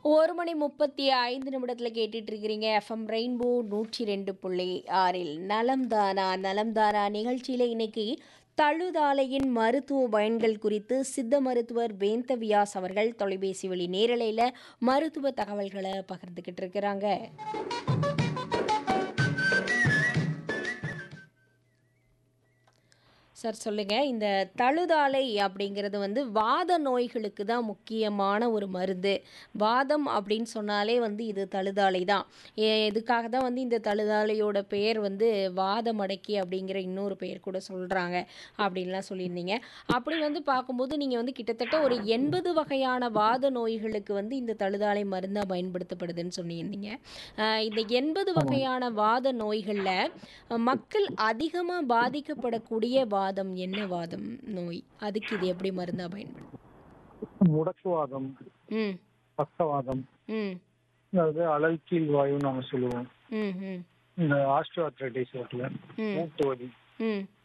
ஒரு மணி முப்பத்தி ஐந்து நிமிடத்தில் கேட்டுட்டு இருக்கிறீங்க எஃப்எம் ரெயின்போ நூற்றி ரெண்டு புள்ளி ஆறில் நலம்தானா நலம்தானா நிகழ்ச்சியில் இன்னைக்கு தழுதாலையின் மருத்துவ பயன்கள் குறித்து சித்த மருத்துவர் வேந்த வியாஸ் அவர்கள் தொலைபேசி வழி நேரலையில் மருத்துவ தகவல்களை பகிர்ந்துக்கிட்டு இருக்கிறாங்க சார் சொல்லுங்க இந்த தழுதாலை அப்படிங்கிறது வந்து வாத நோய்களுக்கு தான் முக்கியமான ஒரு மருந்து வாதம் அப்படின்னு சொன்னாலே வந்து இது தழுதாலை தான் ஏ- இதுக்காக தான் வந்து இந்த தழுதாலையோட பெயர் வந்து வாதமடக்கி அப்படிங்கிற இன்னொரு பெயர் கூட சொல்கிறாங்க அப்படின்லாம் சொல்லியிருந்தீங்க அப்படி வந்து பார்க்கும்போது நீங்கள் வந்து கிட்டத்தட்ட ஒரு எண்பது வகையான வாத நோய்களுக்கு வந்து இந்த தழுதாலை மருந்தாக பயன்படுத்தப்படுதுன்னு சொல்லியிருந்தீங்க ஆஹ் இந்த எண்பது வகையான வாத நோய்களில் மக்கள் அதிகமாக பாதிக்கப்படக்கூடிய வாதம் என்ன வாதம் நோய் அதுக்கு இது எப்படி மருந்தா பயன்படும் முடக்குவாதம் ம் பக்கவாதம் ம் அதாவது அழல்கீழ் வாயுன்னு நாங்க சொல்லுவோம் ம் ம் இந்த ஆஸ்ட்ரோஆர்த்ரைட்டிஸ் இருக்குல்ல ம் மூட்டு வலி ம்